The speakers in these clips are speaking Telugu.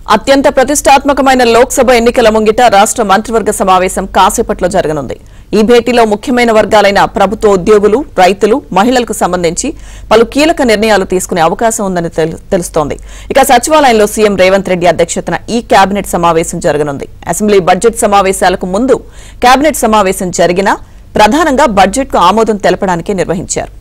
అత్యంత ప్రతిష్టాత్మకమైన లోక్సభ ఎన్నికల ముంగిట రాష్ట్ర మంత్రివర్గ సమావేశం కాసేపట్లో జరగనుంది ఈ భేటీలో ముఖ్యమైన వర్గాలైన ప్రభుత్వ ఉద్యోగులు రైతులు మహిళలకు సంబంధించి పలు కీలక నిర్ణయాలు తీసుకునే అవకాశం ఉందని తెలు- తెలుస్తోంది ఇక సచివాలయంలో సీఎం రేవంత్ రెడ్డి అధ్యక్షతన ఈ కేబినెట్ సమావేశం జరగనుంది అసెంబ్లీ బడ్జెట్ సమావేశాలకు ముందు కేబినెట్ సమావేశం జరిగినా ప్రధానంగా బడ్జెట్కు ఆమోదం తెలపడానికి నిర్వహించారు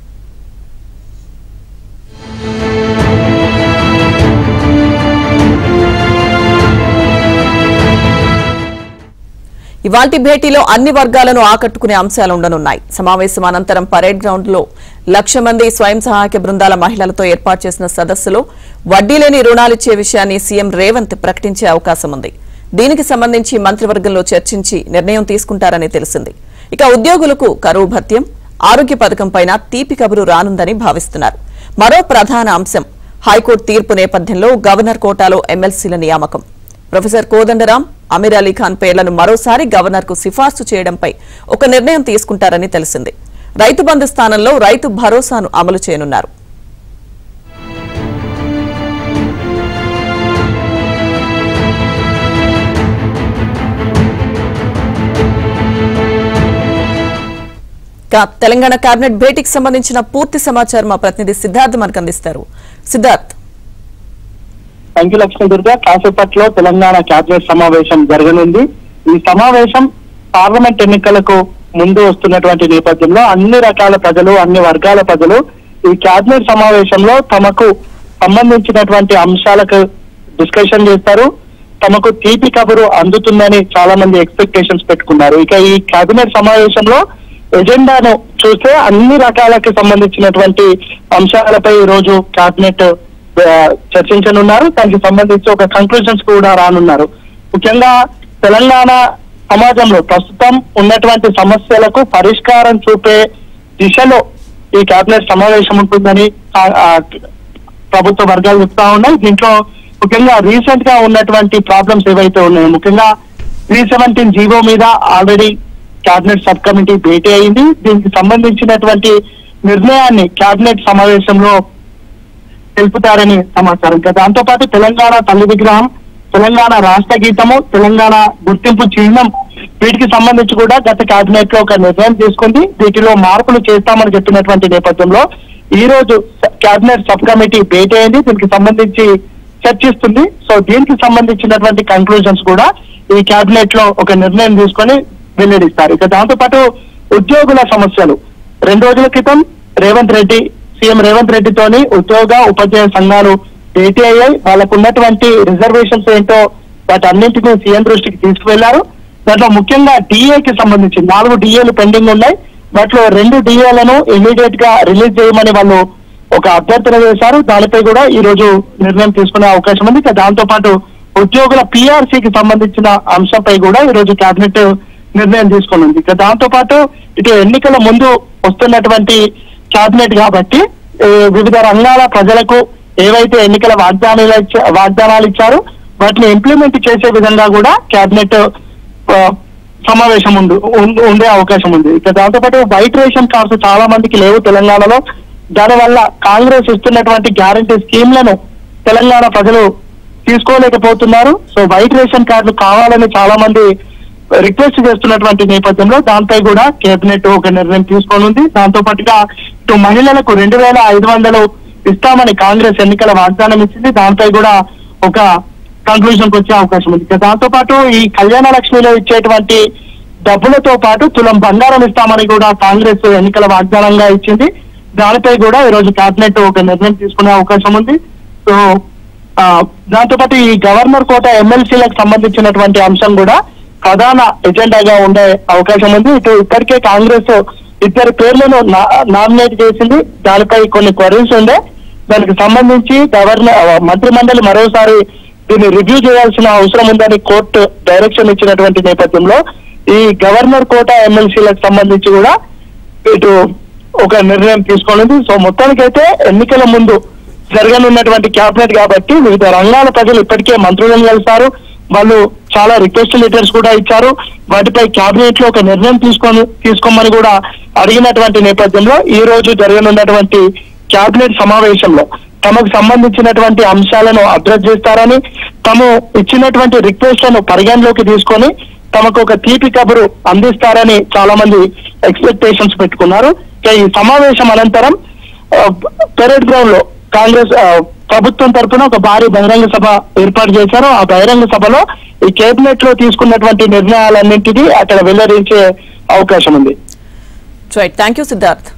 ఇవాల్టి భేటీలో అన్ని వర్గాలను ఆకట్టుకునే అంశాలు ఉండనున్నాయి సమావేశం అనంతరం పరేడ్ గ్రౌండ్ లో లక్ష మంది స్వయం సహాయక బృందాల మహిళలతో ఏర్పాటు చేసిన సదస్సులో వడ్డీ లేని రుణాలిచ్చే విషయాన్ని సీఎం రేవంత్ ప్రకటించే అవకాశం ఉంది దీనికి సంబంధించి మంత్రివర్గంలో చర్చించి నిర్ణయం తీసుకుంటారని తెలిసింది ఇక ఉద్యోగులకు కరువు భత్యం ఆరోగ్య పథకంపైన తీపి కబురు రానుందని భావిస్తున్నారు మరో ప్రధాన అంశం హైకోర్టు తీర్పు నేపథ్యంలో గవర్నర్ కోటాలో ఎమ్మెల్సీల నియామకం ప్రొఫెసర్ కోదండరాం అమీర్ అలీ ఖాన్ పేర్లను మరోసారి గవర్నర్కు సిఫార్సు చేయడంపై ఒక నిర్ణయం తీసుకుంటారని తెలిసింది రైతు బంధు స్థానంలో రైతు భరోసాను అమలు చేయనున్నారు ఇక తెలంగాణ కేబినెట్ భేటీకి సంబంధించిన పూర్తి సమాచారం మా ప్రతినిధి సిద్ధార్థ్ మనకు అందిస్తారు సిద్ధార్థ్ థ్యాంక్ యూ లక్ష్మీ దుర్గా కాసేపట్లో తెలంగాణ కేబినెట్ సమావేశం జరగనుంది ఈ సమావేశం పార్లమెంట్ ఎన్నికలకు ముందు వస్తున్నటువంటి నేపథ్యంలో అన్ని రకాల ప్రజలు అన్ని వర్గాల ప్రజలు ఈ కేబినెట్ సమావేశంలో తమకు సంబంధించినటువంటి అంశాలకు డిస్కషన్ చేస్తారు తమకు తీపి కబురు అందుతుందని చాలా మంది ఎక్స్పెక్టేషన్స్ పెట్టుకున్నారు ఇక ఈ కేబినెట్ సమావేశంలో ఎజెండాను చూస్తే అన్ని రకాలకు సంబంధించినటువంటి అంశాలపై ఈ రోజు కేబినెట్ ఆ, చర్చించనున్నారు దానికి సంబంధించి ఒక కంక్లూజన్స్ కూడా రానున్నారు ముఖ్యంగా తెలంగాణ సమాజంలో ప్రస్తుతం ఉన్నటువంటి సమస్యలకు పరిష్కారం చూపే దిశలో ఈ కేబినెట్ సమావేశం ఉంటుందని ఆ, ఆ, ప్రభుత్వ వర్గాలు చెప్తా ఉన్నాయి దీంట్లో ముఖ్యంగా రీసెంట్ గా ఉన్నటువంటి ప్రాబ్లమ్స్ ఏవైతే ఉన్నాయో ముఖ్యంగా త్రీ సెవెంటీన్ జీవో మీద ఆల్రెడీ కేబినెట్ సబ్ కమిటీ భేటీ అయింది దీనికి సంబంధించినటువంటి నిర్ణయాన్ని కేబినెట్ సమావేశంలో తెలుపుతారని సమాచారం ఇంకా దాంతో పాటు తెలంగాణ తల్లి విగ్రహం తెలంగాణ రాష్ట్ర గీతము తెలంగాణ గుర్తింపు చిహ్నం వీటికి సంబంధించి కూడా గత కేబినెట్ లో ఒక నిర్ణయం తీసుకుంది వీటిలో మార్పులు చేస్తామని చెప్పినటువంటి నేపథ్యంలో ఈ రోజు కేబినెట్ సబ్ కమిటీ భేటీ అయింది దీనికి సంబంధించి చర్చిస్తుంది సో దీనికి సంబంధించినటువంటి కంక్లూజన్స్ కూడా ఈ కేబినెట్ లో ఒక నిర్ణయం తీసుకొని వెల్లడిస్తారు ఇక దాంతో పాటు ఉద్యోగుల సమస్యలు రెండు రోజుల క్రితం రేవంత్ రెడ్డి సీఎం రేవంత్ రెడ్డితోని ఉద్యోగ ఉపాధ్యాయ సంఘాలు భేటీ అయ్యాయి వాళ్ళకు ఉన్నటువంటి రిజర్వేషన్స్ ఏంటో వాటన్నింటినీ సీఎం దృష్టికి తీసుకువెళ్లారు దాంట్లో ముఖ్యంగా డిఏకి సంబంధించి నాలుగు డిఏలు పెండింగ్ ఉన్నాయి వాటిలో రెండు డిఏలను ఇమీడియట్ గా రిలీజ్ చేయమని వాళ్ళు ఒక అభ్యర్థన చేశారు దానిపై కూడా ఈ రోజు నిర్ణయం తీసుకునే అవకాశం ఉంది ఇక దాంతో పాటు ఉద్యోగుల పిఆర్సీకి సంబంధించిన అంశంపై కూడా ఈ రోజు కేబినెట్ నిర్ణయం తీసుకున్నది ఇక దాంతో పాటు ఇటు ఎన్నికల ముందు వస్తున్నటువంటి కేబినెట్ కాబట్టి ఏ, వివిధ రంగాల ప్రజలకు ఏవైతే ఎన్నికల వాగ్దానాలు ఇచ్చా- వాగ్దానాలు ఇచ్చారో వాటిని ఇంప్లిమెంట్ చేసే విధంగా కూడా కేబినెట్ ఆ, సమావేశం ఉండు ఉం- ఉండే అవకాశం ఉంది ఇక దాంతో పాటు వైట్ రేషన్ కార్డ్స్ చాలా మందికి లేవు తెలంగాణలో దానివల్ల కాంగ్రెస్ ఇస్తున్నటువంటి గ్యారంటీ స్కీమ్లను తెలంగాణ ప్రజలు తీసుకోలేకపోతున్నారు సో వైట్ రేషన్ కార్డులు కావాలని చాలా మంది రిక్వెస్ట్ చేస్తున్నటువంటి నేపథ్యంలో దానిపై కూడా కేబినెట్ ఒక నిర్ణయం తీసుకోనుంది దాంతో పాటుగా ఇటు మహిళలకు రెండు వేల ఐదు వందలు ఇస్తామని కాంగ్రెస్ ఎన్నికల వాగ్దానం ఇచ్చింది దానిపై కూడా ఒక కంక్లూజన్ వచ్చే అవకాశం ఉంది ఇక దాంతో పాటు ఈ కళ్యాణ లక్ష్మిలో ఇచ్చేటువంటి డబ్బులతో పాటు తులం బంగారం ఇస్తామని కూడా కాంగ్రెస్ ఎన్నికల వాగ్దానంగా ఇచ్చింది దానిపై కూడా ఈ రోజు కేబినెట్ ఒక నిర్ణయం తీసుకునే అవకాశం ఉంది సో ఆ, దాంతో పాటు ఈ గవర్నర్ కోట ఎమ్మెల్సీలకు సంబంధించినటువంటి అంశం కూడా ప్రధాన ఎజెండాగా ఉండే అవకాశం ఉంది ఇటు ఇప్పటికే కాంగ్రెస్ ఇద్దరి పేర్లను నామినేట్ చేసింది దానిపై కొన్ని క్వరీస్ ఉండే దానికి సంబంధించి గవర్నర్ మంత్రి మండలి మరోసారి దీన్ని రివ్యూ చేయాల్సిన అవసరం ఉందని కోర్టు డైరెక్షన్ ఇచ్చినటువంటి నేపథ్యంలో ఈ గవర్నర్ కోట ఎమ్మెల్సీలకు సంబంధించి కూడా ఇటు ఒక నిర్ణయం తీసుకోనుంది సో మొత్తానికైతే ఎన్నికల ముందు జరగనున్నటువంటి క్యాబినెట్ కాబట్టి వివిధ రంగాల ప్రజలు ఇప్పటికే మంత్రులను కలిశారు వాళ్ళు చాలా రిక్వెస్ట్ లెటర్స్ కూడా ఇచ్చారు వాటిపై కేబినెట్ లో ఒక నిర్ణయం తీసుకొని తీసుకోమని కూడా అడిగినటువంటి నేపథ్యంలో ఈ రోజు జరగనున్నటువంటి కేబినెట్ సమావేశంలో తమకు సంబంధించినటువంటి అంశాలను అడ్రస్ చేస్తారని తాము ఇచ్చినటువంటి రిక్వెస్ట్లను పరిగణలోకి తీసుకొని తమకు ఒక తీపి కబురు అందిస్తారని చాలా మంది ఎక్స్పెక్టేషన్స్ పెట్టుకున్నారు ఇక ఈ సమావేశం అనంతరం ఆ, పెరేడ్ గ్రౌండ్ లో కాంగ్రెస్ ఆ, ప్రభుత్వం తరఫున ఒక భారీ బహిరంగ సభ ఏర్పాటు చేశారు ఆ బహిరంగ సభలో ఈ కేబినెట్ లో తీసుకున్నటువంటి నిర్ణయాలన్నింటినీ అక్కడ వెల్లడించే అవకాశం ఉంది రైట్ థ్యాంక్ యూ సిద్ధార్థ్